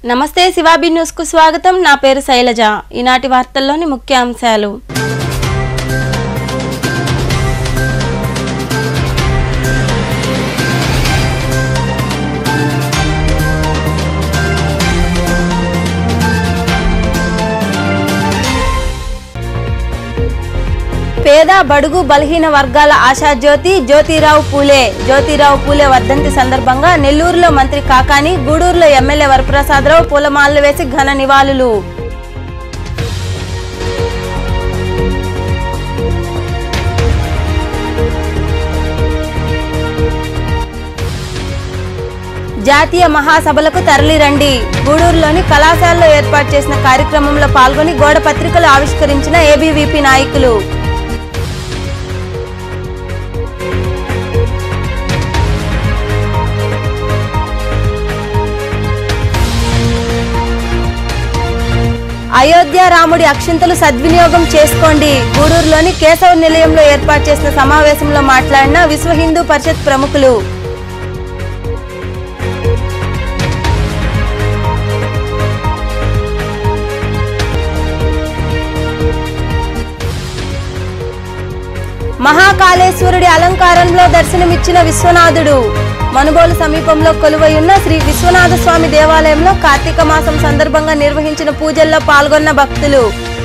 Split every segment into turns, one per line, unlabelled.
నమస్తే శివాబి న్యూస్ కు స్వాగతం నా పేరు శైలజ ఈనాటి వార్తల్లోని ముఖ్య అంశాలు పేద బడుగు బలహీన వర్గాల ఆశాజ్యోతి జ్యోతిరావు పూలే జ్యోతిరావు పూలే వర్ధంతి సందర్భంగా నెల్లూరులో మంత్రి కాకాని గూడూరులో ఎమ్మెల్యే వరప్రసాదరావు పూలమాలలు వేసి ఘన నివాళులు జాతీయ మహాసభలకు తరలిరండి గూడూరులోని కళాశాలలో ఏర్పాటు చేసిన కార్యక్రమంలో పాల్గొని గోడ పత్రికలు ఆవిష్కరించిన ఏబీవీపీ నాయకులు అయోధ్య రాముడి అక్షింతలు సద్వినియోగం చేసుకోండి గూడూరులోని కేశవ నిలయంలో ఏర్పాటు చేసిన సమావేశంలో మాట్లాడిన విశ్వ హిందూ పరిషత్ ప్రముఖులు మహాకాళేశ్వరుడి అలంకారంలో దర్శనమిచ్చిన విశ్వనాథుడు మనుగోలు సమీపంలో కొలువయున్న శ్రీ విశ్వనాథ స్వామి దేవాలయంలో కార్తీక మాసం సందర్భంగా నిర్వహించిన పూజల్లో పాల్గొన్న భక్తులు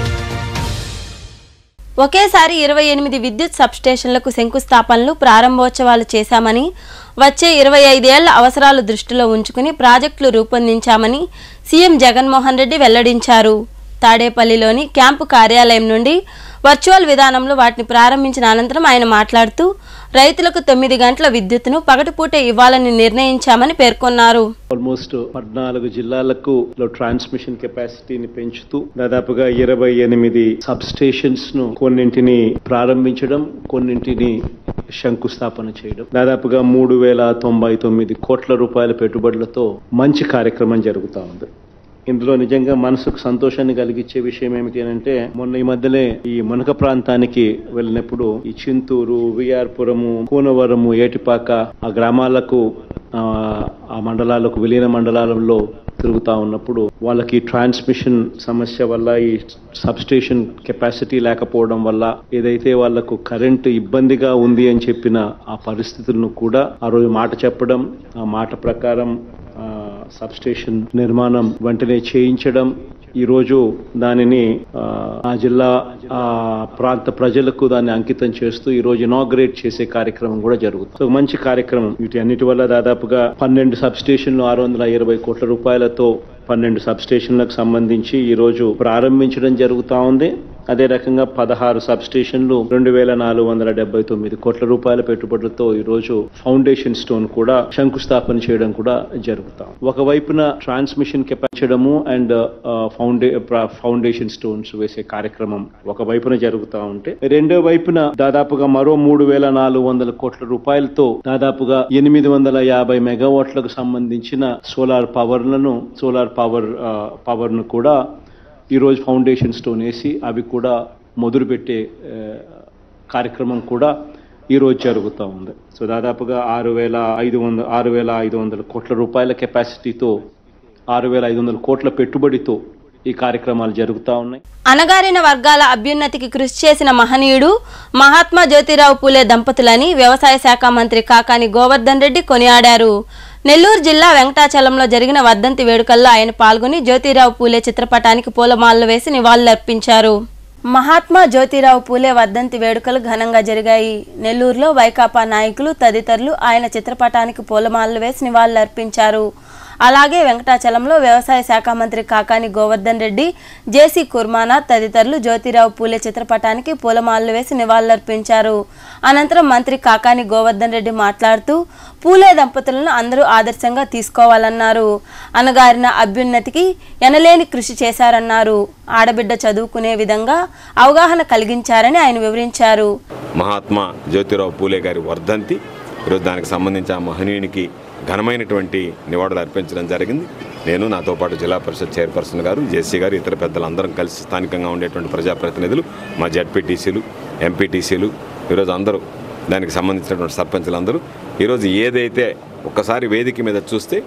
ఒకేసారి ఇరవై ఎనిమిది విద్యుత్ సబ్స్టేషన్లకు శంకుస్థాపనలు ప్రారంభోత్సవాలు చేశామని వచ్చే ఇరవై ఐదేళ్ల అవసరాలు దృష్టిలో ఉంచుకుని ప్రాజెక్టులు రూపొందించామని సీఎం జగన్మోహన్ రెడ్డి వెల్లడించారు తాడేపల్లిలోని క్యాంపు కార్యాలయం నుండి వర్చువల్ విధానంలో వాటిని ప్రారంభించిన అనంతరం ఆయన మాట్లాడుతూ రైతులకు తొమ్మిది గంటల విద్యుత్తును పగటిపూటే ఇవ్వాలని నిర్ణయించామని పేర్కొన్నారు
ఆల్మోస్ట్ పద్నాలుగు జిల్లాలకు లో ట్రాన్స్మిషన్ కెపాసిటీని పెంచుతూ దాదాపుగా ఇరవై ఎనిమిది సబ్ స్టేషన్స్ ను కొన్నింటిని ప్రారంభించడం కొన్నింటిని శంకుస్థాపన చేయడం దాదాపుగా మూడు వేల తొంభై తొమ్మిది కోట్ల రూపాయల పెట్టుబడులతో మంచి కార్యక్రమం జరుగుతా ఉంది ఇందులో నిజంగా మనసుకు సంతోషాన్ని కలిగించే విషయం ఏమిటి అని అంటే మొన్న ఈ మధ్యనే ఈ మునక ప్రాంతానికి వెళ్ళినప్పుడు ఈ చింతూరు విఆర్పురము కూనవరము ఏటిపాక ఆ గ్రామాలకు ఆ, ఆ మండలాలకు విలీన మండలాలలో తిరుగుతా ఉన్నప్పుడు వాళ్ళకి ట్రాన్స్మిషన్ సమస్య వల్ల ఈ సబ్ స్టేషన్ కెపాసిటీ లేకపోవడం వల్ల ఏదైతే వాళ్లకు కరెంటు ఇబ్బందిగా ఉంది అని చెప్పిన ఆ పరిస్థితులను కూడా ఆ రోజు మాట చెప్పడం ఆ మాట ప్రకారం ఆ, సబ్ స్టేషన్ నిర్మాణం వెంటనే చేయించడం ఈ రోజు దానిని ఆ, ఆ జిల్లా ఆ ప్రాంత ప్రజలకు దాన్ని అంకితం చేస్తూ ఈ రోజు ఇనాగ్రేట్ చేసే కార్యక్రమం కూడా జరుగుతుంది సో మంచి కార్యక్రమం వీటి అన్నిటి వల్ల దాదాపుగా పన్నెండు సబ్ స్టేషన్లు ఆరు వందల ఇరవై కోట్ల రూపాయలతో పన్నెండు సబ్ స్టేషన్లకు సంబంధించి ఈ రోజు ప్రారంభించడం జరుగుతా ఉంది అదే రకంగా పదహారు సబ్ స్టేషన్లు రెండు వేల నాలుగు వందల డెబ్బై తొమ్మిది కోట్ల రూపాయల పెట్టుబడులతో ఈ రోజు ఫౌండేషన్ స్టోన్ కూడా శంకుస్థాపన చేయడం కూడా జరుగుతాం ఒకవైపున ట్రాన్స్మిషన్ కెపాచడము అండ్ ఫౌండే ప్ర- ఫౌండేషన్ స్టోన్స్ వేసే కార్యక్రమం ఒక వైపున జరుగుతా ఉంటే రెండో వైపున దాదాపుగా మరో మూడు వేల నాలుగు వందల కోట్ల రూపాయలతో దాదాపుగా ఎనిమిది వందల యాభై మెగావాట్లకు సంబంధించిన సోలార్ పవర్లను సోలార్ పవర్ పవర్ ను కూడా ఈ రోజు ఫౌండేషన్ స్టోన్ వేసి అవి కూడా మొదలు పెట్టే ఆ, కార్యక్రమం కూడా ఈ రోజు జరుగుతూ ఉంది సో దాదాపుగా ఆరు వేల ఐదు వందల ఆరు వేల ఐదు వందల కోట్ల రూపాయల కెపాసిటీతో ఆరు వేల ఐదు వందల కోట్ల పెట్టుబడితో ఈ కార్యక్రమాలు జరుగుతూ ఉన్నాయి
అణగారిన వర్గాల అభ్యున్నతికి కృషి చేసిన మహనీయుడు మహాత్మా జ్యోతిరావు పూలే దంపతులని వ్యవసాయ శాఖ మంత్రి కాకాని గోవర్ధన్ రెడ్డి కొనియాడారు నెల్లూరు జిల్లా వెంకటాచలంలో జరిగిన వర్ధంతి వేడుకల్లో ఆయన పాల్గొని జ్యోతిరావు పూలే చిత్రపటానికి పూలమాలలు వేసి నివాళులర్పించారు మహాత్మా జ్యోతిరావు పూలే వర్ధంతి వేడుకలు ఘనంగా జరిగాయి నెల్లూరులో వైకాపా నాయకులు తదితరులు ఆయన చిత్రపటానికి పూలమాలలు వేసి నివాళులర్పించారు అలాగే వెంకటాచలంలో వ్యవసాయ శాఖ మంత్రి కాకాని గోవర్ధన్ రెడ్డి జేసీ కుర్మానా తదితరులు జ్యోతిరావు పూలే చిత్రపటానికి పూలమాలలు వేసి నివాళులర్పించారు అనంతరం మంత్రి కాకాని గోవర్ధన్ రెడ్డి మాట్లాడుతూ పూలే దంపతులను అందరూ ఆదర్శంగా తీసుకోవాలన్నారు అనగారిన అభ్యున్నతికి ఎనలేని కృషి చేశారన్నారు ఆడబిడ్డ చదువుకునే విధంగా అవగాహన కలిగించారని ఆయన వివరించారు
మహాత్మా జ్యోతిరావు పూలే గారి వర్ధంతి ఈరోజు దానికి సంబంధించి ఆ మహనీయునికి ఘనమైనటువంటి నివాళులు అర్పించడం జరిగింది నేను నాతో పాటు జిల్లా పరిషత్ చైర్పర్సన్ గారు జేసీ గారు ఇతర పెద్దలు అందరం కలిసి స్థానికంగా ఉండేటువంటి ప్రజాప్రతినిధులు మా జడ్పీటీసీలు ఎంపీటీసీలు ఈరోజు అందరూ దానికి సంబంధించినటువంటి సర్పంచులు అందరూ ఈరోజు ఏదైతే ఒక్కసారి వేదిక మీద చూస్తే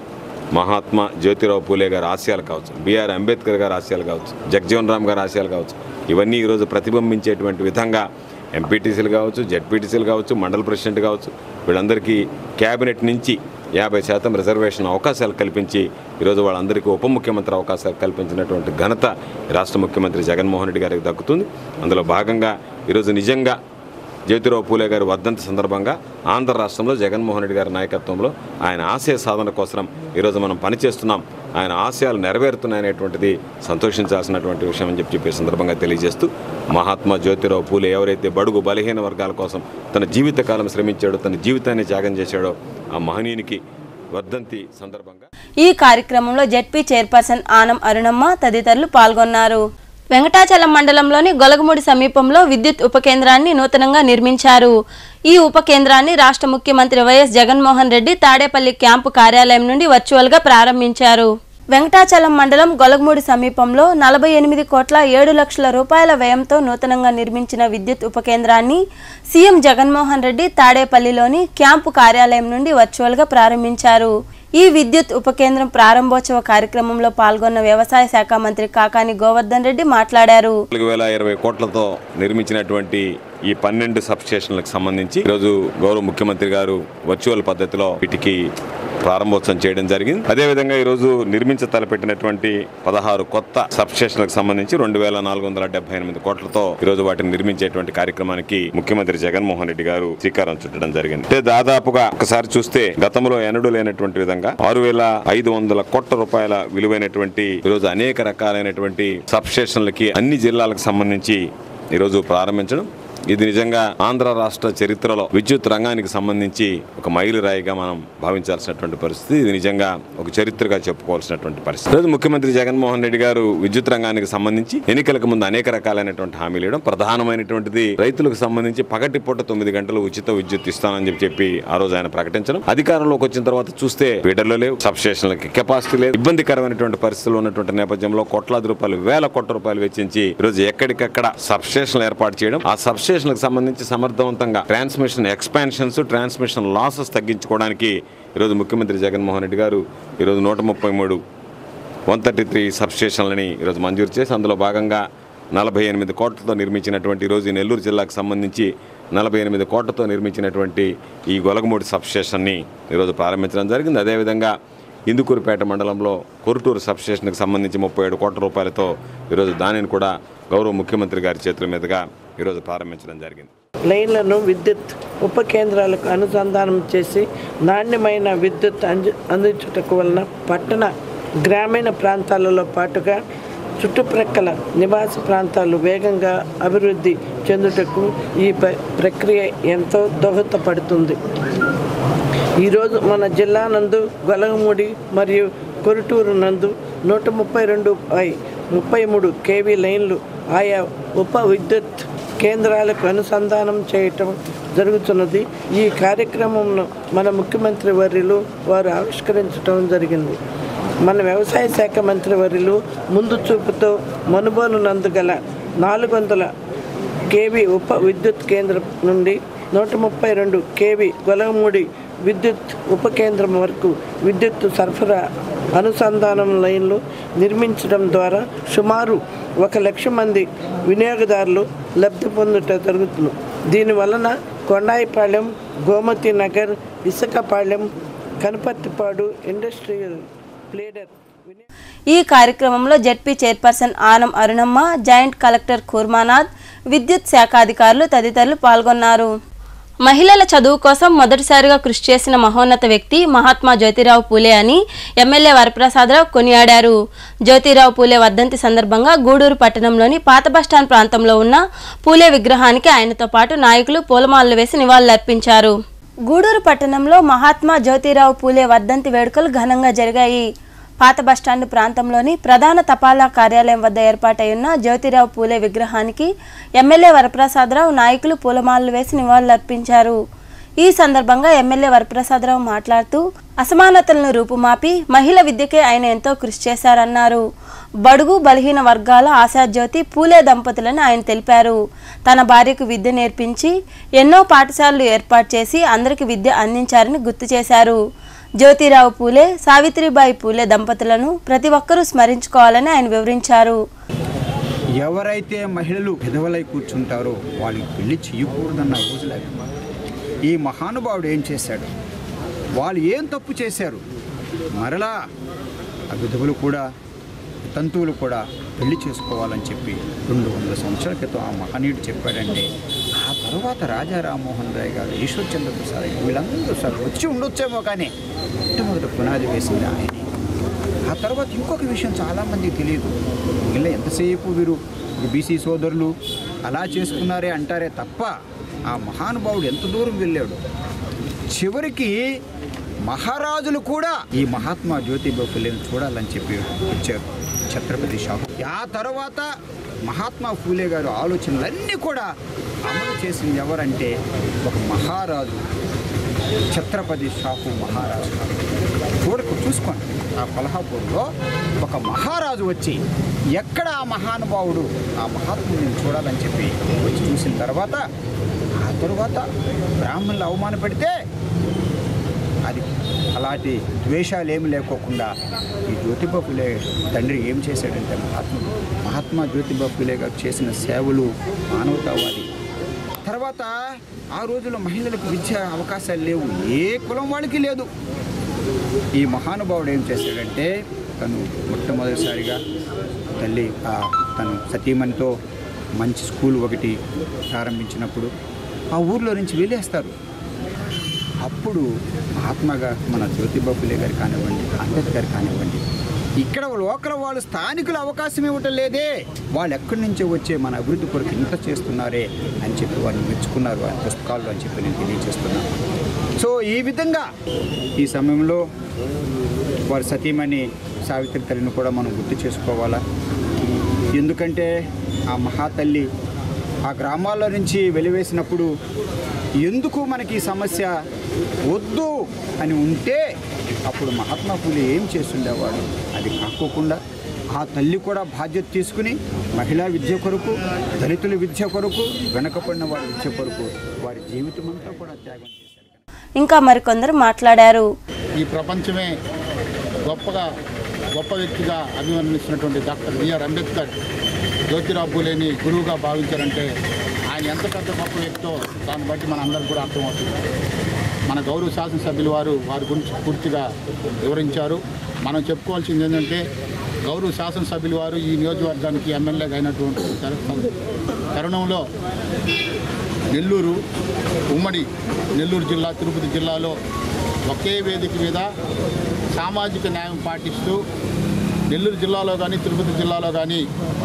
మహాత్మా జ్యోతిరావు పూలే గారి ఆశయాలు కావచ్చు బిఆర్ అంబేద్కర్ గారి ఆశయాలు కావచ్చు జగజీవన్ రామ్ గారి ఆశయాలు కావచ్చు ఇవన్నీ ఈరోజు ప్రతిబింబించేటువంటి విధంగా ఎంపీటీసీలు కావచ్చు జెడ్పీటీసీలు కావచ్చు మండల ప్రెసిడెంట్ కావచ్చు వీళ్ళందరికీ క్యాబినెట్ నుంచి యాభై శాతం రిజర్వేషన్ అవకాశాలు కల్పించి ఈరోజు వాళ్ళందరికీ ఉప ముఖ్యమంత్రి అవకాశాలు కల్పించినటువంటి ఘనత రాష్ట్ర ముఖ్యమంత్రి జగన్మోహన్ రెడ్డి గారికి దక్కుతుంది అందులో భాగంగా ఈరోజు నిజంగా జ్యోతిరావు పూలే గారి వర్ధంతి సందర్భంగా ఆంధ్ర రాష్ట్రంలో జగన్మోహన్ రెడ్డి గారి నాయకత్వంలో ఆయన ఆశయ సాధన కోసం ఈరోజు మనం పనిచేస్తున్నాం ఆయన ఆశయాలు నెరవేరుతున్నాయనేటువంటిది సంతోషించాల్సినటువంటి విషయం అని చెప్పి చెప్పే సందర్భంగా తెలియజేస్తూ మహాత్మా జ్యోతిరావు పూలే ఎవరైతే బడుగు బలహీన వర్గాల కోసం తన జీవితకాలం శ్రమించాడో తన జీవితాన్ని త్యాగం చేశాడో ఆ మహనీయునికి వర్ధంతి సందర్భంగా
ఈ కార్యక్రమంలో జెడ్పీ చైర్పర్సన్ ఆనం అరుణమ్మ తదితరులు పాల్గొన్నారు వెంకటాచలం మండలంలోని గొలగముడి సమీపంలో విద్యుత్ ఉప కేంద్రాన్ని నూతనంగా నిర్మించారు ఈ ఉప కేంద్రాన్ని రాష్ట్ర ముఖ్యమంత్రి వైఎస్ జగన్మోహన్ రెడ్డి తాడేపల్లి క్యాంపు కార్యాలయం నుండి వర్చువల్గా ప్రారంభించారు వెంకటాచలం మండలం గొలగమూడి సమీపంలో నలభై ఎనిమిది కోట్ల ఏడు లక్షల రూపాయల వ్యయంతో నూతనంగా నిర్మించిన విద్యుత్ ఉప కేంద్రాన్ని సీఎం జగన్మోహన్ రెడ్డి తాడేపల్లిలోని క్యాంపు కార్యాలయం నుండి వర్చువల్గా ప్రారంభించారు ఈ విద్యుత్ ఉప కేంద్రం ప్రారంభోత్సవ కార్యక్రమంలో పాల్గొన్న వ్యవసాయ శాఖ మంత్రి కాకాని గోవర్ధన్ రెడ్డి మాట్లాడారు
నాలుగు వేల ఇరవై కోట్లతో నిర్మించినటువంటి ఈ పన్నెండు సబ్ స్టేషన్లకు సంబంధించి ఈరోజు గౌరవ ముఖ్యమంత్రి గారు వర్చువల్ పద్ధతిలో వీటికి ప్రారంభోత్సవం చేయడం జరిగింది అదేవిధంగా ఈరోజు నిర్మించ తలపెట్టినటువంటి పదహారు కొత్త సబ్ స్టేషన్లకు సంబంధించి రెండు వేల నాలుగు వందల డెబ్బై ఎనిమిది కోట్లతో ఈరోజు వాటిని నిర్మించేటువంటి కార్యక్రమానికి ముఖ్యమంత్రి జగన్మోహన్ రెడ్డి గారు శ్రీకారం చుట్టడం జరిగింది అంటే దాదాపుగా ఒకసారి చూస్తే గతంలో ఎన్నడూ లేనటువంటి విధంగా ఆరు వేల ఐదు వందల కోట్ల రూపాయల విలువైనటువంటి ఈరోజు అనేక రకాలైనటువంటి సబ్ స్టేషన్లకి అన్ని జిల్లాలకు సంబంధించి ఈరోజు ప్రారంభించడం ఇది నిజంగా ఆంధ్ర రాష్ట్ర చరిత్రలో విద్యుత్ రంగానికి సంబంధించి ఒక మైలురాయిగా మనం భావించాల్సినటువంటి పరిస్థితి ఇది నిజంగా ఒక చరిత్రగా చెప్పుకోవాల్సినటువంటి పరిస్థితి ఈరోజు ముఖ్యమంత్రి జగన్మోహన్ రెడ్డి గారు విద్యుత్ రంగానికి సంబంధించి ఎన్నికలకు ముందు అనేక రకాలైనటువంటి హామీలు ఇవ్వడం ప్రధానమైనటువంటిది రైతులకు సంబంధించి పగటి పూట తొమ్మిది గంటలు ఉచిత విద్యుత్ ఇస్తానని చెప్పి చెప్పి ఆ రోజు ఆయన ప్రకటించడం అధికారంలోకి వచ్చిన తర్వాత చూస్తే ఫీడర్లు లేవు సబ్ స్టేషన్లకి కెపాసిటీ లేదు ఇబ్బందికరమైనటువంటి పరిస్థితులు ఉన్నటువంటి నేపథ్యంలో కోట్లాది రూపాయలు వేల కోట్ల రూపాయలు వెచ్చించి ఈరోజు ఎక్కడికక్కడ సబ్ స్టేషన్లు ఏర్పాటు చేయడం ఆ సబ్ స్టేషన్లకు సంబంధించి సమర్థవంతంగా ట్రాన్స్మిషన్ ఎక్స్పాన్షన్స్ ట్రాన్స్మిషన్ లాసెస్ తగ్గించుకోవడానికి ఈరోజు ముఖ్యమంత్రి జగన్మోహన్ రెడ్డి గారు ఈరోజు నూట ముప్పై మూడు వన్ థర్టీ త్రీ సబ్ స్టేషన్లని ఈరోజు మంజూరు చేసి అందులో భాగంగా నలభై ఎనిమిది కోట్లతో నిర్మించినటువంటి ఈరోజు ఈ నెల్లూరు జిల్లాకు సంబంధించి నలభై ఎనిమిది కోట్లతో నిర్మించినటువంటి ఈ గొలగమూడి సబ్ స్టేషన్ని ఈరోజు ప్రారంభించడం జరిగింది అదేవిధంగా ఇందుకూరుపేట మండలంలో కొరుటూరు సబ్ స్టేషన్కి సంబంధించి ముప్పై ఏడు కోట్ల రూపాయలతో ఈరోజు దానిని కూడా గౌరవ ముఖ్యమంత్రి గారి చేతుల మీదుగా ఈరోజు ప్రారంభించడం జరిగింది
లైన్లను విద్యుత్ ఉప కేంద్రాలకు అనుసంధానం చేసి నాణ్యమైన విద్యుత్ అంది అందించుటకు వలన పట్టణ గ్రామీణ ప్రాంతాలలో పాటుగా చుట్టుప్రక్కల నివాస ప్రాంతాలు వేగంగా అభివృద్ధి చెందుటకు ఈ ప్ర- ప్రక్రియ ఎంతో దోహదపడుతుంది ఈరోజు మన జిల్లా నందు గొలగముడి మరియు కొరుటూరు నందు నూట ముప్పై రెండు బై ముప్పై మూడు కేవీ లైన్లు ఆయా ఉప విద్యుత్ కేంద్రాలకు అనుసంధానం చేయటం జరుగుతున్నది ఈ కార్యక్రమంను మన ముఖ్యమంత్రి వర్యులు వారు ఆవిష్కరించడం జరిగింది మన వ్యవసాయ శాఖ మంత్రి వర్యులు ముందు చూపుతో మనుబోలు నందు గల నాలుగు వందల కేవీ ఉప విద్యుత్ కేంద్రం నుండి నూట ముప్పై రెండు కేవీ గొలగమూడి విద్యుత్ ఉప కేంద్రం వరకు విద్యుత్ సరఫరా అనుసంధానం లైన్లు నిర్మించడం ద్వారా సుమారు ఒక లక్ష మంది వినియోగదారులు లబ్ధి పొందుట జరుగుతుంది దీని వలన కొండాయిపాలెం గోమతి నగర్ ఇసుకపాలెం కనపర్తిపాడు ఇండస్ట్రియల్ ప్లేడర్ వినియోగ
ఈ కార్యక్రమంలో ZP chairperson Anam Arunamma joint collector Kurmanath విద్యుత్ శాఖ అధికారులు తదితరులు పాల్గొన్నారు మహిళల చదువు కోసం మొదటిసారిగా కృషి చేసిన మహోన్నత వ్యక్తి మహాత్మా జ్యోతిరావు పూలే అని ఎమ్మెల్యే వరప్రసాదరావు కొనియాడారు జ్యోతిరావు పూలే వర్ధంతి సందర్భంగా గూడూరు పట్టణంలోని పాత బస్టాండ్ ప్రాంతంలో ఉన్న పూలే విగ్రహానికి ఆయనతో పాటు నాయకులు పూలమాలలు వేసి నివాళులర్పించారు గూడూరు పట్టణంలో మహాత్మా జ్యోతిరావు పూలే వర్ధంతి వేడుకలు ఘనంగా జరిగాయి పాత బస్టాండ్ ప్రాంతంలోని ప్రధాన తపాలా కార్యాలయం వద్ద ఏర్పాటై ఉన్న జ్యోతిరావు పూలే విగ్రహానికి ఎమ్మెల్యే వరప్రసాదరావు నాయకులు పూలమాలలు వేసి నివాళులర్పించారు ఈ సందర్భంగా ఎమ్మెల్యే వరప్రసాదరావు మాట్లాడుతూ అసమానతలను రూపుమాపి మహిళ విద్యకే ఆయన ఎంతో కృషి చేశారన్నారు బడుగు బలహీన వర్గాల ఆశాజ్యోతి పూలే దంపతులని ఆయన తెలిపారు తన భార్యకు విద్య నేర్పించి ఎన్నో పాఠశాలలు ఏర్పాటు చేసి అందరికి విద్య అందించారని గుర్తు చేశారు జ్యోతిరావు పూలే సావిత్రిబాయి పూలే దంపతులను ప్రతి ఒక్కరూ స్మరించుకోవాలని ఆయన వివరించారు
ఎవరైతే మహిళలు విధవలై కూర్చుంటారో వాళ్ళకి పెళ్లి చేయకూడదన్న రోజులు అవి ఈ మహానుభావుడు ఏం చేశాడు వాళ్ళు ఏం తప్పు చేశారు మరలా ఆ విధవులు కూడా తంతువులు కూడా పెళ్లి చేసుకోవాలని చెప్పి రెండు వందల సంవత్సరాల క్రితం ఆ మహనీయుడు చెప్పాడంటే ఆ తర్వాత రాజా రామ్మోహన్ రాయ్ గారు ఈశ్వర్ చంద్ర ప్రసాద్ గారు వీళ్ళందరూ సార్ వచ్చి ఉండొచ్చేమో కానీ మొట్టమొదటి పునాది వేసింది ఆయనే ఆ తర్వాత ఇంకొక విషయం చాలామందికి తెలియదు వీళ్ళ ఎంతసేపు వీరు బీసీ సోదరులు అలా చేసుకున్నారే అంటారే తప్ప ఆ మహానుభావుడు ఎంత దూరం వెళ్ళాడు చివరికి మహారాజులు కూడా ఈ మహాత్మా జ్యోతిబా ఫులేని చూడాలని చెప్పి వచ్చారు ఛత్రపతి షాహు ఆ తర్వాత మహాత్మా ఫూలే గారు ఆలోచనలన్నీ కూడా అమలు చేసింది ఎవరంటే ఒక మహారాజు ఛత్రపతి షాహు మహారాజు చూడకు చూసుకోండి ఆ కొల్హాపూర్లో ఒక మహారాజు వచ్చి ఎక్కడ ఆ మహానుభావుడు ఆ మహాత్ముడిని చూడాలని చెప్పి వచ్చి చూసిన తర్వాత ఆ తరువాత బ్రాహ్మణులు అవమానపెడితే అది అలాంటి ద్వేషాలు ఏమి లేకోకుండా ఈ జ్యోతిబా ఫులే తండ్రి ఏం చేశాడంటే మహాత్ముడు మహాత్మా జ్యోతిబా ఫులే గారు చేసిన సేవలు మానవతావాది తర్వాత ఆ రోజుల్లో మహిళలకు విద్య అవకాశాలు లేవు ఏ కులం వాళ్ళకి లేదు ఈ మహానుభావుడు ఏం చేశాడంటే తను మొట్టమొదటిసారిగా తల్లి ఆ, తను సతీమణితో మంచి స్కూల్ ఒకటి ప్రారంభించినప్పుడు ఆ ఊర్లో నుంచి వెళ్ళేస్తారు అప్పుడు మహాత్మాగా మన జ్యోతిబా ఫులే గారు కానివ్వండి అంబేద్కర్ కానివ్వండి ఇక్కడ లోకల్ వాళ్ళు స్థానికులు అవకాశం ఇవ్వటం లేదే వాళ్ళు ఎక్కడి నుంచో వచ్చే మన అభివృద్ధి కొరకు ఇంత చేస్తున్నారే అని చెప్పి వారిని మెచ్చుకున్నారు వారి పుస్తకాల్లో అని చెప్పి నేను తెలియజేస్తున్నాను సో ఈ విధంగా ఈ సమయంలో వారి సతీమణి సావిత్రి తల్లిని కూడా మనం గుర్తు చేసుకోవాలా ఎందుకంటే ఆ మహాతల్లి ఆ గ్రామాల్లో నుంచి వెలివేసినప్పుడు ఎందుకు మనకి ఈ సమస్య వద్దు అని ఉంటే అప్పుడు మహాత్మా పూలే ఏం చేస్తుండేవాడు అది కాకోకుండా ఆ తల్లి కూడా బాధ్యత తీసుకుని మహిళా విద్య కొరకు దళితుల విద్య కొరకు వెనకపడిన వారి విద్య కొరకు వారి జీవితం అంతా కూడా త్యాగం చేశారు
ఇంకా మరికొందరు మాట్లాడారు
ఈ ప్రపంచమే గొప్పగా గొప్ప వ్యక్తిగా అభివర్ణిస్తున్నటువంటి డాక్టర్ బిఆర్ అంబేద్కర్ జ్యోతిరావు పూలేని గురువుగా భావించారంటే ఆయన ఎంత పెద్ద గొప్ప వ్యక్తో దాన్ని బట్టి మన అందరికి కూడా అర్థమవుతుంది మన గౌరవ శాసనసభ్యులు వారు వారి గురించి పూర్తిగా వివరించారు మనం చెప్పుకోవాల్సింది ఏంటంటే గౌరవ శాసనసభ్యులు వారు ఈ నియోజకవర్గానికి ఎమ్మెల్యేగా అయినటువంటి తరు- తరుణంలో నెల్లూరు ఉమ్మడి నెల్లూరు జిల్లా తిరుపతి జిల్లాలో ఒకే వేదిక మీద సామాజిక న్యాయం పాటిస్తూ నెల్లూరు జిల్లాలో కానీ తిరుపతి జిల్లాలో కానీ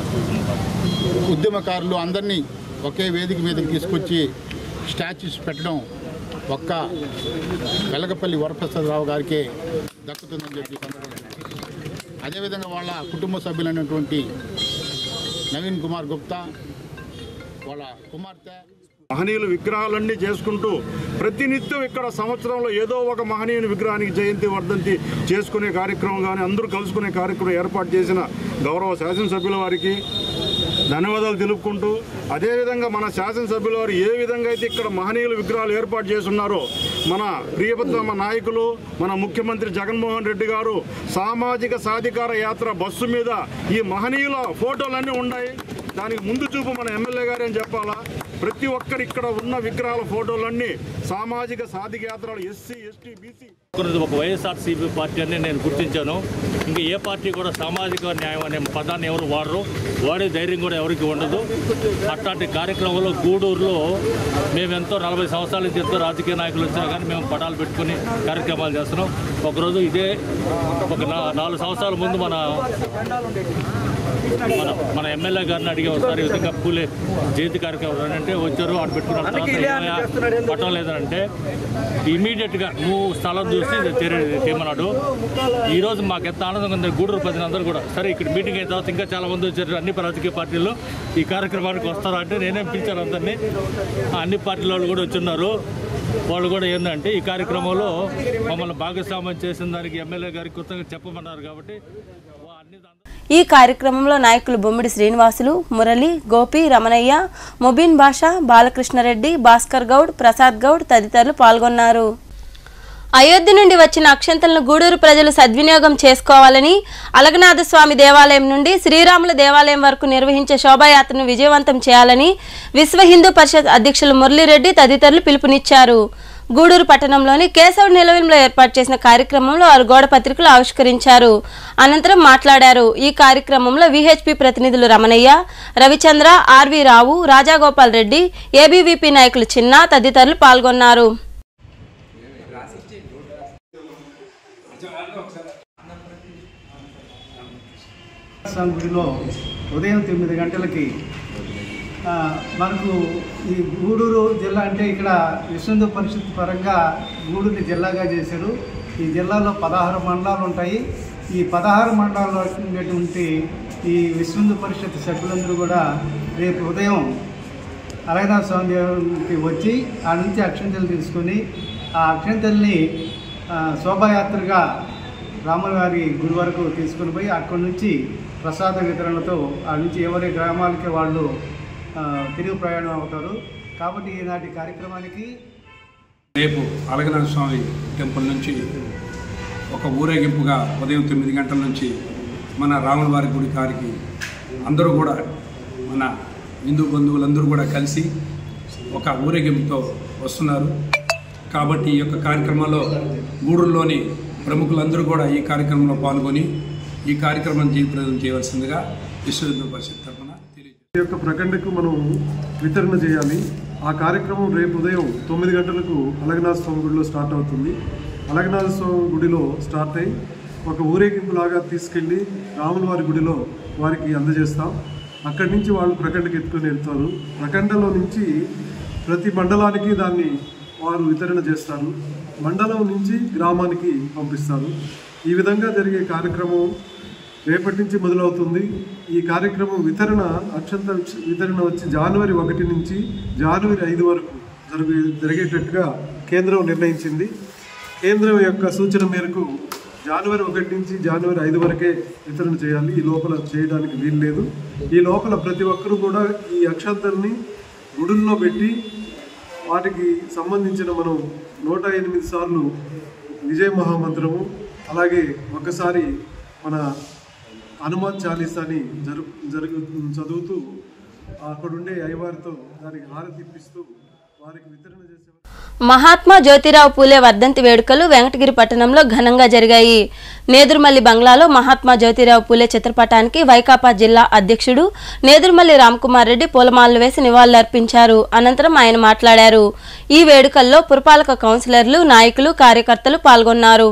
ఉద్యమకారులు అందరినీ ఒకే వేదిక మీదకి తీసుకొచ్చి స్టాచ్యూస్ పెట్టడం ఒక్క వెలగపల్లి వరప్రసాదరావు గారికే దక్కుతుందని చెప్పి ఈ సందర్భంగా అదేవిధంగా వాళ్ళ కుటుంబ సభ్యులైనటువంటి నవీన్ కుమార్ గుప్తా వాళ్ళ కుమార్తె
మహనీయుల విగ్రహాలన్నీ చేసుకుంటూ ప్రతినిత్యం ఇక్కడ సంవత్సరంలో ఏదో ఒక మహనీయుని విగ్రహానికి జయంతి వర్ధంతి చేసుకునే కార్యక్రమం కానీ అందరూ కలుసుకునే కార్యక్రమం ఏర్పాటు చేసిన గౌరవ శాసనసభ్యుల వారికి ధన్యవాదాలు తెలుపుకుంటూ అదేవిధంగా మన శాసనసభ్యుల వారు ఏ విధంగా అయితే ఇక్కడ మహనీయుల విగ్రహాలు ఏర్పాటు చేస్తున్నారో మన ప్రియపత్మ నాయకులు మన ముఖ్యమంత్రి జగన్మోహన్ రెడ్డి గారు సామాజిక సాధికార యాత్ర బస్సు మీద ఈ మహనీయుల ఫోటోలన్నీ ఉన్నాయి దానికి ముందు చూపు మన ఎమ్మెల్యే గారు అని చెప్పాలా ప్రతి ఒక్కరు ఇక్కడ ఉన్న విగ్రహాల ఫోటోలన్నీ సామాజిక సాధిక యాత్రలు ఎస్సీ ఎస్టీ బీసీ
ఒకరిది ఒక వైఎస్ఆర్సీపీ పార్టీ అని నేను గుర్తించాను ఇంకా ఏ పార్టీ కూడా సామాజిక న్యాయం అనే పదాన్ని ఎవరు వాడరు వాడే ధైర్యం కూడా ఎవరికి ఉండదు అట్లాంటి కార్యక్రమంలో గూడూరులో మేము ఎంతో నలభై సంవత్సరాల నుంచి ఎంతో రాజకీయ నాయకులు వచ్చినా కానీ మేము పటాలు పెట్టుకుని కార్యక్రమాలు చేస్తున్నాం ఒకరోజు ఇదే ఒక నా- నాలుగు సంవత్సరాల ముందు మన మన మన ఎమ్మెల్యే గారిని అడిగి ఒకసారి ఈ విధంగా పూలే జయంతి కార్యక్రమం రండి అంటే వచ్చారు అటు పెట్టుకున్న తర్వాత ఏమయ్యా, పట్టం లేదంటే ఇమీడియట్గా నువ్వు స్థలం చూసి తెర- తెమ్మన్నాడు ఈ రోజు మాకు ఎంత ఆనందంగా ఉంది గూడూరు ప్రజలందరూ కూడా సరే ఇక్కడ మీటింగ్ అయిన తర్వాత ఇంకా చాలా మంది వచ్చారు అన్ని రాజకీయ పార్టీలు ఈ కార్యక్రమానికి వస్తారు అంటే నేనేం పిలిచాను అందరినీ ఆ అన్ని పార్టీల వాళ్ళు కూడా వచ్చున్నారు వాళ్ళు కూడా ఏంటంటే ఈ కార్యక్రమంలో మమ్మల్ని భాగస్వామ్యం చేసిన దానికి ఎమ్మెల్యే గారికి కొత్తగా చెప్పమన్నారు కాబట్టి వా- అన్ని దాంట్లో
ఈ కార్యక్రమంలో నాయకులు బొమ్మిడి శ్రీనివాసులు మురళి గోపి రమణయ్య మొబీన్ బాషా బాలకృష్ణారెడ్డి భాస్కర్ గౌడ్ ప్రసాద్ గౌడ్ తదితరులు పాల్గొన్నారు అయోధ్య నుండి వచ్చిన అక్షంతలను గూడూరు ప్రజలు సద్వినియోగం చేసుకోవాలని అలగనాథ స్వామి దేవాలయం నుండి శ్రీరాముల దేవాలయం వరకు నిర్వహించే శోభాయాత్రను విజయవంతం చేయాలని విశ్వ హిందూ పరిషత్ అధ్యక్షులు మురళీరెడ్డి తదితరులు పిలుపునిచ్చారు గూడూరు పట్టణంలోని కేశవ నిలయంలో ఏర్పాటు చేసిన కార్యక్రమంలో వారు గోడ పత్రికలు ఆవిష్కరించారు అనంతరం మాట్లాడారు ఈ కార్యక్రమంలో విహెచ్పి ప్రతినిధులు రమణయ్య రవిచంద్ర ఆర్వి రావు రాజాగోపాల్ రెడ్డి ఏబీవీపీ నాయకులు చిన్న తదితరులు పాల్గొన్నారు
స్వామి గుడిలో ఉదయం తొమ్మిది గంటలకి ఆ, మనకు ఈ గూడూరు జిల్లా అంటే ఇక్కడ విశ్వందు పరిషత్ పరంగా గూడూరుని జిల్లాగా చేశారు ఈ జిల్లాలో పదహారు మండలాలు ఉంటాయి ఈ పదహారు మండలాల్లో ఉండేటువంటి ఈ విశ్వందు పరిషత్ సభ్యులందరూ కూడా రేపు ఉదయం అలగనాథ స్వామి దేవునికి వచ్చి ఆ నుంచి అక్షంతలు తీసుకొని ఆ అక్షంతల్ని ఆ, శోభాయాత్రగా రాముల వారి గుడి వరకు తీసుకుని పోయి అక్కడి నుంచి ప్రసాద వితరణతో ఆ నుంచి ఎవరి గ్రామాలకి వాళ్ళు ఆ, తిరుగు ప్రయాణం అవుతారు కాబట్టి ఈనాటి కార్యక్రమానికి
రేపు అలగనాథ స్వామి టెంపుల్ నుంచి ఒక ఊరేగింపుగా ఉదయం తొమ్మిది గంటల నుంచి మన రాముల వారి గుడి కారికి అందరూ కూడా మన హిందూ బంధువులందరూ కూడా కలిసి ఒక ఊరేగింపుతో వస్తున్నారు కాబట్టి ఈ యొక్క కార్యక్రమంలో గూడూరులోని ప్రముఖులందరూ కూడా ఈ కార్యక్రమంలో పాల్గొని ఈ కార్యక్రమం జయప్రదం చేయవలసిందిగా విశ్వ హిందూ పరిషత్ తరఫున
ఈ యొక్క ప్రకండకు మనం వితరణ చేయాలి ఆ కార్యక్రమం రేపు ఉదయం తొమ్మిది గంటలకు అలగనాథ స్వామి గుడిలో స్టార్ట్ అవుతుంది అలగనాథ స్వామి గుడిలో స్టార్ట్ అయ్యి ఒక ఊరేగింపు లాగా తీసుకెళ్ళి రాముల వారి గుడిలో వారికి అందజేస్తాం అక్కడి నుంచి వాళ్ళు ప్రకండకి ఎత్తుకొని వెళ్తారు ప్రకండలో నుంచి ప్రతి మండలానికి దాన్ని వారు వితరణ చేస్తారు మండలం నుంచి గ్రామానికి పంపిస్తారు ఈ విధంగా జరిగే కార్యక్రమం రేపటి నుంచి మొదలవుతుంది ఈ కార్యక్రమం వితరణ అక్షంత వితరణ వచ్చి జనవరి ఒకటి నుంచి జనవరి ఐదు వరకు జరిగే జరిగేటట్టుగా కేంద్రం నిర్ణయించింది కేంద్రం యొక్క సూచన మేరకు జనవరి ఒకటి నుంచి జనవరి ఐదు వరకే వితరణ చేయాలి ఈ లోపల చేయడానికి వీలు లేదు ఈ లోపల ప్రతి ఒక్కరూ కూడా ఈ అక్షంతల్ని గుడుల్లో పెట్టి వాటికి సంబంధించిన మనం నూట ఎనిమిది సార్లు విజయ మహామంత్రము అలాగే ఒకసారి మన హనుమాన్ చాలీసాని జరు జరుగు చదువుతూ అక్కడుండే అయ్యవారితో దానికి హారతి ఇప్పిస్తూ వారికి వితరణ చేసే
మహాత్మా జ్యోతిరావు పూలే వర్ధంతి వేడుకలు వెంకటగిరి పట్టణంలో ఘనంగా జరిగాయి నేదురుమల్లి బంగ్లాలో మహాత్మా జ్యోతిరావు పూలే చిత్రపటానికి వైకాపా జిల్లా అధ్యక్షుడు నేదురుమల్లి రామ్కుమార్ రెడ్డి పూలమాలలు వేసి నివాళులర్పించారు అనంతరం ఆయన మాట్లాడారు ఈ వేడుకల్లో పురపాలక కౌన్సిలర్లు నాయకులు కార్యకర్తలు పాల్గొన్నారు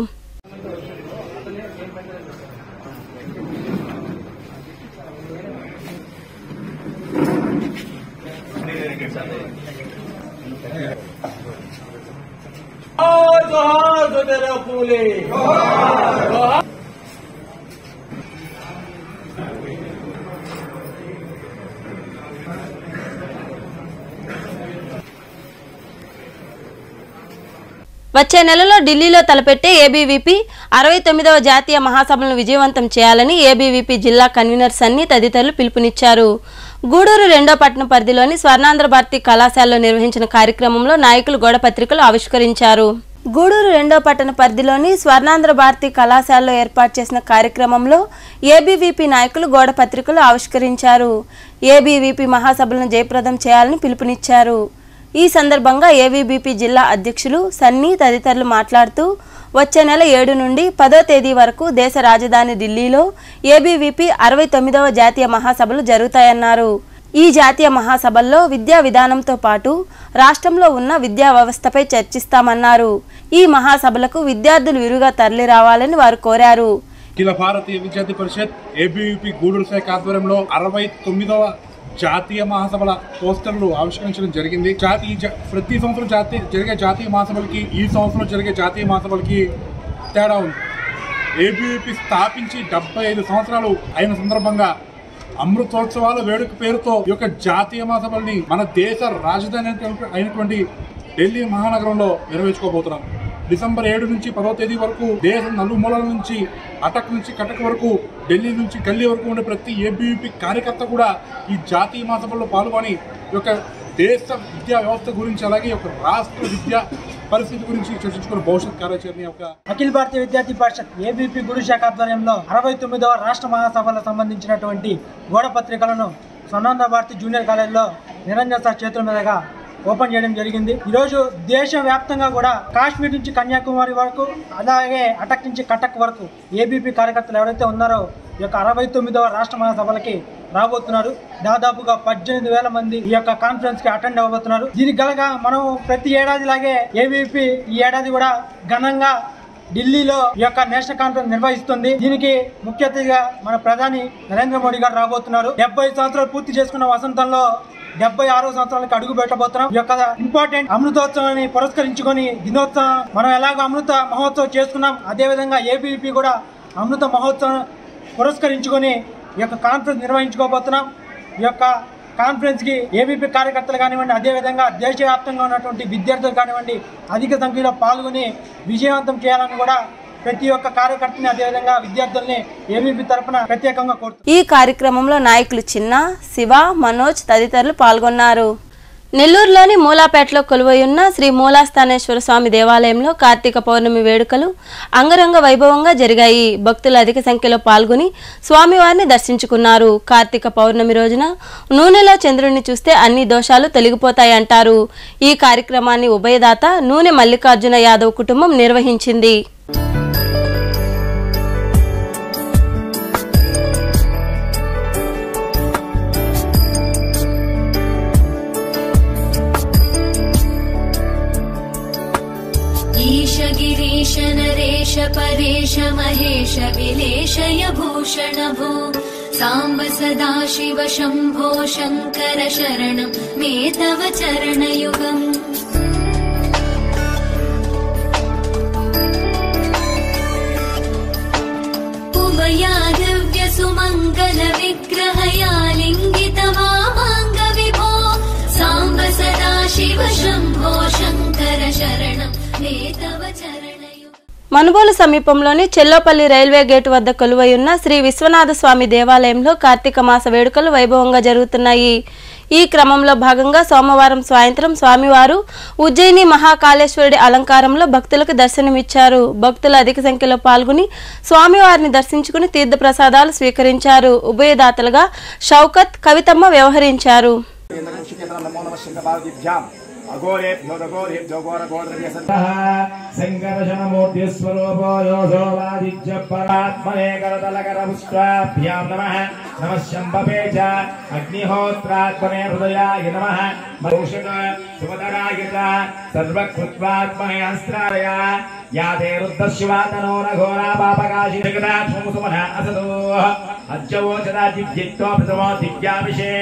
వచ్చే నెలలో ఢిల్లీలో తలపెట్టే ఏబీవీపీ అరవై తొమ్మిదవ జాతీయ మహాసభలను విజయవంతం చేయాలని ఏబీవీపీ జిల్లా కన్వీనర్ సన్ని తదితరులు పిలుపునిచ్చారు గూడూరు రెండో పట్టణ పరిధిలోని స్వర్ణాంధ్ర భారతి కళాశాలలో నిర్వహించిన కార్యక్రమంలో నాయకులు గోడ పత్రికలు ఆవిష్కరించారు గూడూరు రెండో పట్టణ పరిధిలోని స్వర్ణాంధ్ర భారతి కళాశాలలో ఏర్పాటు చేసిన కార్యక్రమంలో ఏబీవీపీ నాయకులు గోడ పత్రికలు ఆవిష్కరించారు ఏబీవీపీ మహాసభలను జయప్రదం చేయాలని పిలుపునిచ్చారు ఈ సందర్భంగా ఏవీబీపీ జిల్లా అధ్యక్షులు సన్నీ తదితరులు మాట్లాడుతూ వచ్చే నెల ఏడు నుండి పదో తేదీ వరకు దేశ రాజధాని ఢిల్లీలో ఏబీవీపీ అరవై తొమ్మిదవ జాతీయ మహాసభలు జరుగుతాయన్నారు ఈ జాతీయ మహాసభల్లో విద్యా విధానంతో పాటు రాష్ట్రంలో ఉన్న విద్యా వ్యవస్థపై చర్చిస్తామన్నారు ఈ మహాసభలకు విద్యార్థులు విరుగా తరలి రావాలని వారు కోరారు
అఖిల భారతీయ విద్యార్థి పరిషత్ ఏబీవీపీ గూడూరు శాఖ ఆధ్వర్యంలో అరవై తొమ్మిదవ జాతీయ మహాసభల పోస్టర్లు ఆవిష్కరించడం జరిగింది జాతీయ జ- ప్రతి సంవత్సరం జాతీయ జరిగే జాతీయ మహాసభలకి ఈ సంవత్సరం జరిగే జాతీయ మహాసభలకి తేడా ఉంది ఏబీవీపీ స్థాపించి డెబ్బై ఐదు సంవత్సరాలు అయిన సందర్భంగా అమృతోత్సవాల వేడుక పేరుతో ఈ యొక్క జాతీయ మహాసభల్ని మన దేశ రాజధాని అయినటువంటి- అయినటువంటి ఢిల్లీ మహానగరంలో నిర్వహించుకోబోతున్నాం డిసెంబర్ ఏడు నుంచి పదో తేదీ వరకు దేశం నలుమూలల నుంచి అటక్ నుంచి కటక్ వరకు ఢిల్లీ నుంచి గల్లీ వరకు ఉండే ప్రతి ఏబీవీపీ కార్యకర్త కూడా ఈ జాతీయ మహాసభల్లో పాల్గొని ఈ యొక్క దేశ విద్యా వ్యవస్థ గురించి అలాగే ఈ యొక్క రాష్ట్ర విద్యా పరిస్థితి గురించి చర్చించుకుని భవిష్యత్ కార్యాచరణ యొక్క
అఖిల భారతీయ విద్యార్థి పరిషత్ ఏబీపీ గురు శాఖ ఆధ్వర్యంలో అరవై తొమ్మిదవ రాష్ట్ర మహాసభలకు సంబంధించినటువంటి గోడ పత్రికలను స్వర్ణాంధ్ర భారతి జూనియర్ కాలేజీలో నిరంజన్ సార్ చేతుల మీదుగా ఓపెన్ చేయడం జరిగింది ఈరోజు దేశవ్యాప్తంగా కూడా కాశ్మీర్ నుంచి కన్యాకుమారి వరకు అలాగే అటక్ నుంచి కటక్ వరకు ఏబీపీ కార్యకర్తలు ఎవరైతే ఉన్నారో ఈ యొక్క అరవై తొమ్మిదవ రాష్ట్ర మహాసభలకి రాబోతున్నారు దాదాపుగా పద్దెనిమిది వేల మంది ఈ యొక్క కాన్ఫరెన్స్ కి అటెండ్ అవ్వబోతున్నారు దీనికి గలగా మనం ప్రతి ఏడాది లాగే ఏబీపీ ఈ ఏడాది కూడా ఘనంగా ఢిల్లీలో ఈ యొక్క నేషనల్ కాన్ఫరెన్స్ నిర్వహిస్తుంది దీనికి ముఖ్య అతిథిగా మన ప్రధాని నరేంద్ర మోడీ గారు రాబోతున్నారు డెబ్బై సంవత్సరాలు పూర్తి చేసుకున్న వసంతంలో డెబ్బై ఆరో సంవత్సరాలకు అడుగు పెట్టబోతున్నాం ఈ యొక్క ఇంపార్టెంట్ అమృతోత్సవాన్ని పురస్కరించుకొని దినోత్సవం మనం ఎలాగో అమృత మహోత్సవం చేసుకున్నాం అదే విధంగా ఏబీపీ కూడా అమృత మహోత్సవం పురస్కరించుకొని ఈ యొక్క కాన్ఫరెన్స్ నిర్వహించుకోబోతున్నాం ఈ యొక్క కాన్ఫరెన్స్కి ఏబీపీ కార్యకర్తలు కానివ్వండి అదేవిధంగా దేశవ్యాప్తంగా ఉన్నటువంటి విద్యార్థులు కానివ్వండి అధిక సంఖ్యలో పాల్గొని విజయవంతం చేయాలని కూడా ప్రతి ఒక్క కార్యకర్తని అదేవిధంగా విద్యార్థుల్ని ఏబీపీ తరపున ప్రత్యేకంగా కోరుతున్నాం
ఈ కార్యక్రమంలో నాయకులు చిన్న శివ మనోజ్ తదితరులు పాల్గొన్నారు నెల్లూరులోని మూలాపేటలో కొలువైయున్న శ్రీ మూలాస్థానేశ్వర స్వామి దేవాలయంలో కార్తీక పౌర్ణమి వేడుకలు అంగరంగ వైభవంగా జరిగాయి భక్తులు అధిక సంఖ్యలో పాల్గొని స్వామివారిని దర్శించుకున్నారు కార్తీక పౌర్ణమి రోజున నూనెలో చంద్రుడిని చూస్తే అన్ని దోషాలు తొలగిపోతాయంటారు ఈ కార్యక్రమాన్ని ఉభయదాత నూనె మల్లికార్జున యాదవ్ కుటుంబం నిర్వహించింది
ईश गिरीश नरेश परेश महेश विलेशय भूषण भो साम्ब सदा शिव शम्भो शङ्कर शरणं मे तव चरणयुगम् उमया दिव्य सुमङ्गल विग्रहया लिङ्गित वामाङ्ग विभो साम्ब सदा शिव शम्भो शङ्कर शरणं मे तव चरणयुगम्
మనుబోలు సమీపంలోని చెల్లోపల్లి రైల్వే గేటు వద్ద కొలువై ఉన్న శ్రీ విశ్వనాథ స్వామి దేవాలయంలో కార్తీక మాస వేడుకలు వైభవంగా జరుగుతున్నాయి ఈ క్రమంలో భాగంగా సోమవారం సాయంత్రం స్వామివారు ఉజ్జయిని మహాకాళేశ్వరుడి అలంకారంలో భక్తులకు దర్శనమిచ్చారు భక్తులు అధిక సంఖ్యలో పాల్గొని స్వామివారిని దర్శించుకుని తీర్థప్రసాదాలు స్వీకరించారు ఉభయదాతలుగా షౌకత్ కవితమ్మ వ్యవహరించారు
అఘోరేభ్యో దఘోరేభ్యో శంకరశనమూర్తిస్వరూపో యోధోవాదిత్య పరాత్మనే కరతలకర పుష్పాభ్యాం నమః నమః శంభవే చ అగ్నిహోత్రాత్మనే హృదయాయ నమః భూషణ సుమధరాయ చ సర్వకృత్వాత్మనే అస్త్రాయ యాతే రుద్రశివాతనో రఘోరా పాపకాశి జగదాత్మము సుమన అసదో అజ్జవోచదా దివ్యత్వ ప్రథమో దివ్యాభిషే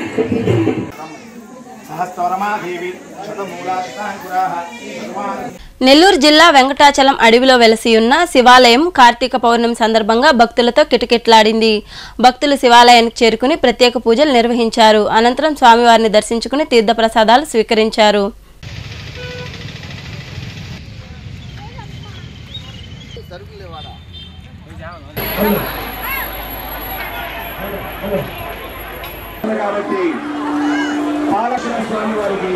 సహస్రమాదేవి శతమూలాస్తాంకురాः భగవాన్
నెల్లూరు జిల్లా వెంకటాచలం అడవిలో వెలసి ఉన్న శివాలయం కార్తీక పౌర్ణమి సందర్భంగా భక్తులతో కిటకిట్లాడింది భక్తులు శివాలయానికి చేరుకుని ప్రత్యేక పూజలు నిర్వహించారు అనంతరం స్వామివారిని దర్శించుకుని తీర్థప్రసాదాలు స్వీకరించారు
కాబట్టి పాలకృష్ణ స్వామి వారికి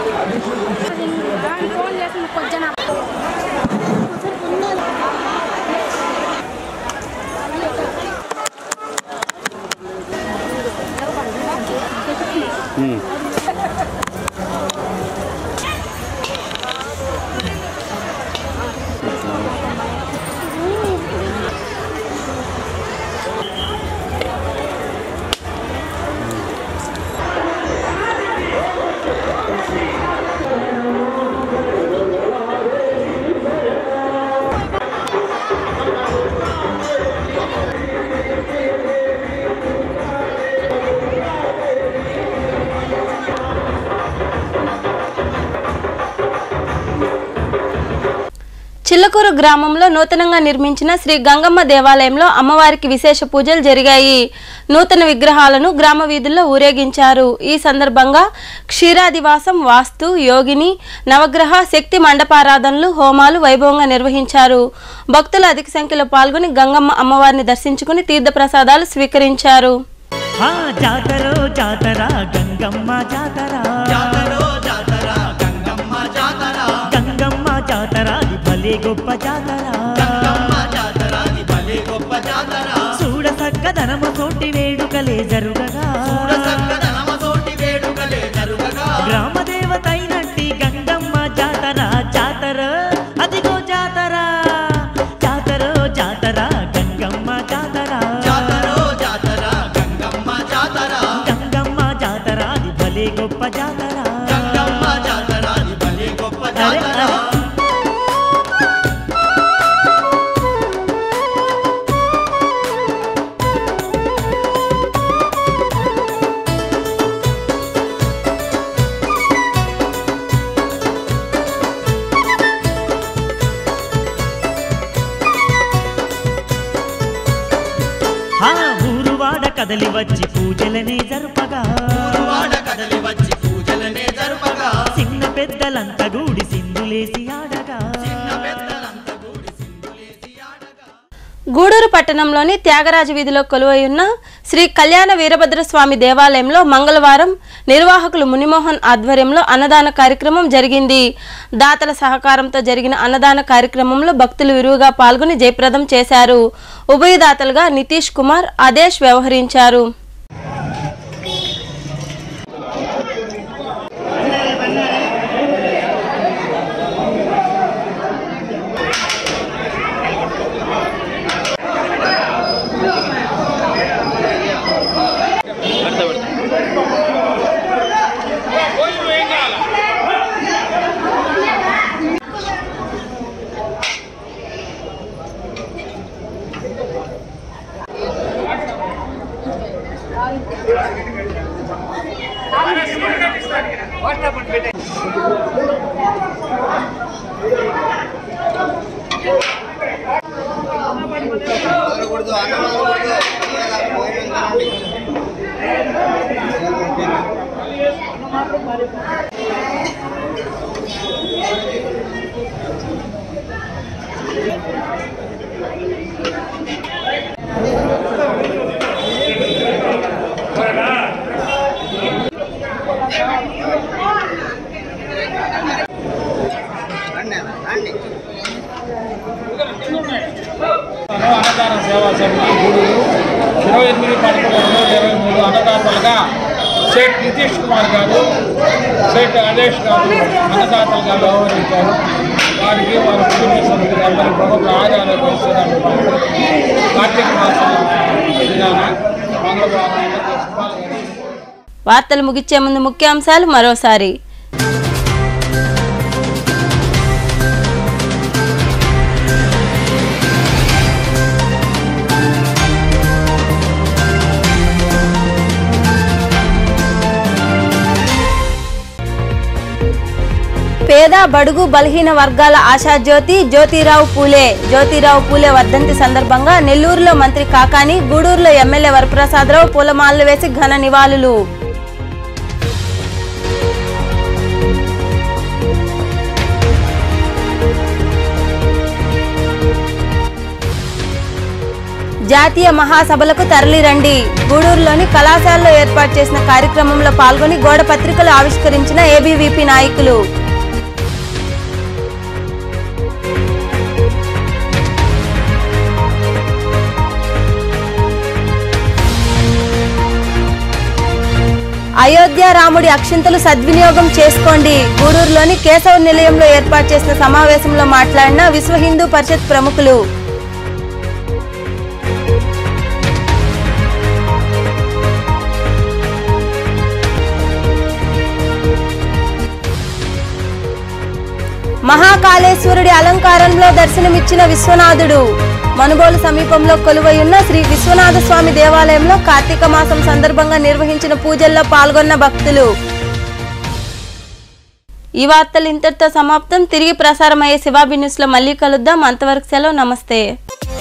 చిల్లకూరు గ్రామంలో నూతనంగా నిర్మించిన శ్రీ గంగమ్మ దేవాలయంలో అమ్మవారికి విశేష పూజలు జరిగాయి నూతన విగ్రహాలను గ్రామ వీధుల్లో ఊరేగించారు ఈ సందర్భంగా క్షీరాదివాసం వాస్తు యోగిని నవగ్రహ శక్తి మండపారాధనలు హోమాలు వైభవంగా నిర్వహించారు భక్తులు అధిక సంఖ్యలో పాల్గొని గంగమ్మ అమ్మవారిని దర్శించుకుని తీర్థప్రసాదాలు స్వీకరించారు
ఆ జాతరో జాతర గంగమ్మ జాతర జాతరో జాతర గంగమ్మ జాతర గంగమ్మ జాతర అది భలే గొప్ప జాతర గంగమ్మ జాతర అది భలే గొప్ప జాతర చూడ సక్కదనమ తోటి వేడుకలే జరుగగా చూడ సక్కదనమ తోటి వేడుకలే జరుగగా గ్రామ దేవతైనట్టి గంగమ్మ జాతర జాతర అదిగో జాతర జాతరో జాతర గంగమ్మ జాతర జాతరో జాతర గంగమ్మ జాతర గంగమ్మ జాతర అది భలే గొప్ప జాతర గంగమ్మ జాతర అది భలే గొప్ప జాతర ఆ ఊరువాడ కదలి వచ్చి పూజలనే జరుపగా ఊరువాడ కదలి వచ్చి పూజలనే జరుపగా చిన్న పెద్దలంతా గూడి సింధులేసి ఆడగా చిన్న పెద్దలంతా
గూడూరు పట్టణంలోని త్యాగరాజ వీధిలో కొలువై ఉన్న శ్రీ కళ్యాణ వీరభద్ర స్వామి దేవాలయంలో మంగళవారం నిర్వాహకులు మునిమోహన్ ఆధ్వర్యంలో అన్నదాన కార్యక్రమం జరిగింది దాతల సహకారంతో జరిగిన అన్నదాన కార్యక్రమంలో భక్తులు విరువుగా పాల్గొని జయప్రదం చేశారు ఉభయదాతలుగా నితీష్ కుమార్ ఆదేశ్ వ్యవహరించారు
అన్నదాన సేవా సమితి గూడూరు ఇరవై ఎనిమిది పదకొండు రెండు వేల ఇరవై మూడు అన్నదాతలుగా సేట్ నితీష్ కుమార్ గారు సేట్ ఆదేశ్ గారు అన్నదాతలుగా వ్యవహరించారు వారికి వారి కుటుంబ సభ్యులు అందరూ ప్రభుత్వ ఆదాయాలు పరిశీలన కార్తీక మాసం దినాన మంగళవారం శుభాలు
వార్తలు ముగిచ్చే ముందు ముఖ్యాంశాలు మరోసారి పేద బడుగు బలహీన వర్గాల ఆశాజ్యోతి జ్యోతిరావు పూలే జ్యోతిరావు పూలే వర్ధంతి సందర్భంగా నెల్లూరులో మంత్రి కాకాని గూడూరులో ఎమ్మెల్యే వరప్రసాదరావు పూలమాలలు వేసి ఘన నివాళులు జాతీయ మహాసభలకు తరలిరండి గూడూరులోని కళాశాలలో ఏర్పాటు చేసిన కార్యక్రమంలో పాల్గొని గోడ పత్రికలు ఆవిష్కరించిన ఏబీవీపీ నాయకులు అయోధ్య రాముడి అక్షింతలు సద్వినియోగం చేసుకోండి గూడూరులోని కేశవ నిలయంలో ఏర్పాటు చేసిన సమావేశంలో మాట్లాడిన విశ్వ హిందూ పరిషత్ ప్రముఖులు మహాకాళేశ్వరుడి అలంకారంలో దర్శనమిచ్చిన విశ్వనాథుడు మనుగోలు సమీపంలో కొలువయున్న శ్రీ విశ్వనాథ స్వామి దేవాలయంలో కార్తీక మాసం సందర్భంగా నిర్వహించిన పూజల్లో పాల్గొన్న భక్తులు ఈ వార్తలు ఇంతటితో సమాప్తం తిరిగి ప్రసారమయ్యే శివాబి న్యూస్లో మళ్ళీ కలుద్దాం అంతవరకు సెలవు నమస్తే